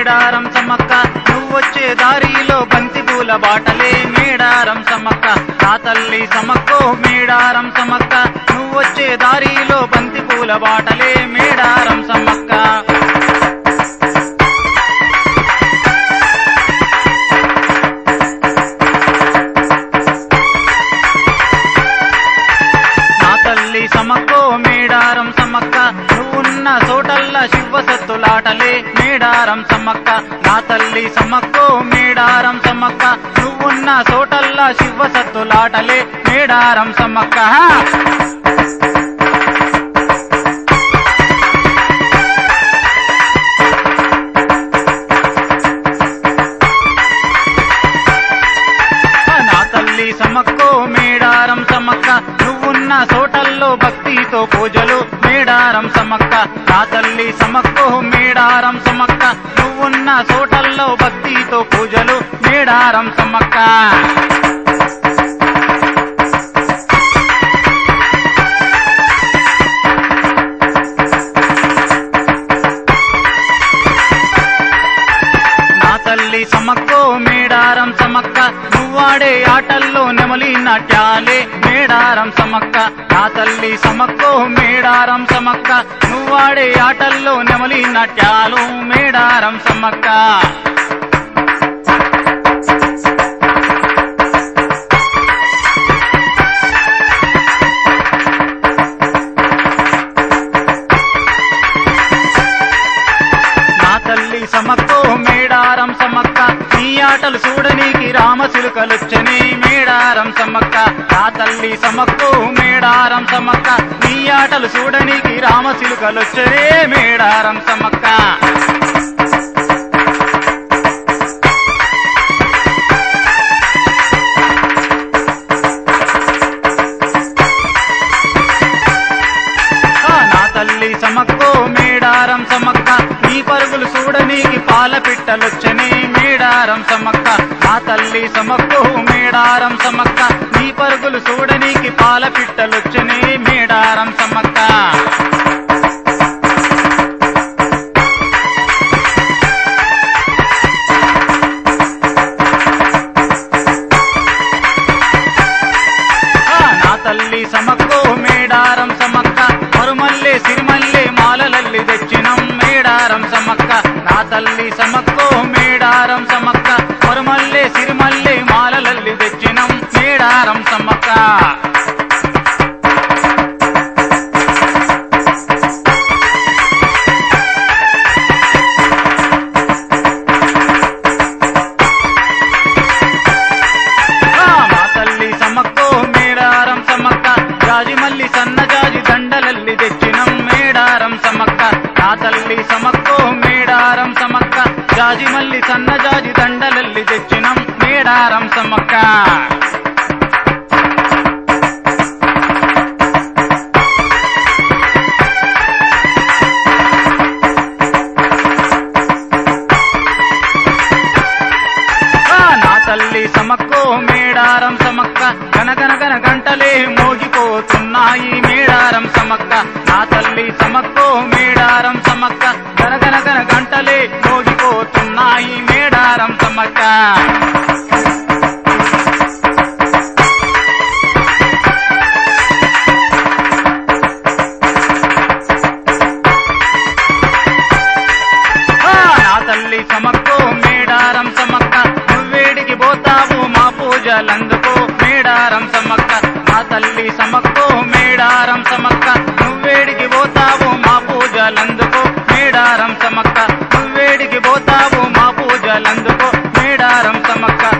మేడారం సమ్మక్క నువ్వొచ్చే దారిలో బంతి పూల బాటలే మేడారం సమ్మక్క నా తల్లి సమక్కో మేడారం సమ్మక్క నువ్వొచ్చే దారిలో బంతి పూల బాటలే మేడారం సమ్మక్క నా తల్లి సమక్కో మేడారం సమ్మక్క నువ్వున్న చోటల్లా శివసత్తులాటలే మేడారం సమ్మక్క నా తల్లి సమ్మక్కో మేడారం సమ్మక్క నువ్వున్న చోటల్లా శివసత్తులాటలే మేడారం సమ్మక్క నా తల్లి సమక్కో మేడారం సమ్మక్క నువ్వున్న చోటల్లో భక్తితో పూజలు మేడారం సమ్మక్క నా తల్లి సమక్కో మేడారం సమ్మక్క నువ్వున్న చోటల్లో భక్తితో పూజలు మేడారం సమ్మక్క నా తల్లి సమక్కో మేడారం సమక్క నువ్వాడే ఆటల్లో నెమలి నాట్యాలే మేడారం సమక్క నా తల్లి సమక్కో మేడారం సమక్క నువ్వాడే ఆటల్లో నెమలి నాట్యాలు మేడారం సమక్క నా తల్లి సమక్కో మేడారం సమ్మక్క నీ ఆటలు చూడనీకి రామచిలుకలొచ్చని మేడారం సమ్మక్క నా తల్లి సమక్కో మేడారం సమ్మక్క నీ ఆటలు చూడనీకి రామచిలుకలొచ్చనే మేడారం సమ్మక్క ఆ నా తల్లి సమక్కో మేడారం సమక్క నీ పరుగులు చూడనీకి పాల పిట్టలొచ్చని మేడారం సమక్క నా తల్లి సమక్కో మేడారం సమక్క నీ పరుగులు చూడనీకి పాల పిట్టలొచ్చని మేడారం సమక్క ఆ నా తల్లి సమక్కో మేడారం సమక్క మరుమల్లే సిరిమల్లే మాలలల్లి తెచ్చినం మేడారం సమక్క నా తల్లి సమక్కో మేడారం సమక్క మరుమల్లే సిరిమల్లే మాలలల్లి తెచ్చినం మేడారం సమక్క ఆ మా తల్లి సమక్కో మేడారం సమక్క జాజి మల్లి సన్న జాజి దండలల్లి తెచ్చినం మేడారం సమక్క నా తల్లి సమక్కో మేడారం సమక్క జాజి మల్లి సన్న జాజి దండలల్లి తెచ్చినం మేడారం సమక్క ఆ నా తల్లి సమక్కో మేడారం సమక్క గనగన గన గంటలే మోగిపోతున్నాయి మేడారం సమక్క నా తల్లి సమక్కో మేడారం సమక్క గనగన గన గంటలే మోగిపోతున్నాయి మేడారం సమక్క ఆ నా తల్లి సమక్కో మేడారం సమక్క నువ్వేడికి పోతావు మా పూజలందుకో మేడారం సమక్క నా తల్లి సమక్కో మేడారం సమక్క నువ్వేడికి పోతావు మా పూజలందుకో మేడారం సమక్క నువ్వేడికి పోతావు మా పూజలందుకో మేడారం సమక్క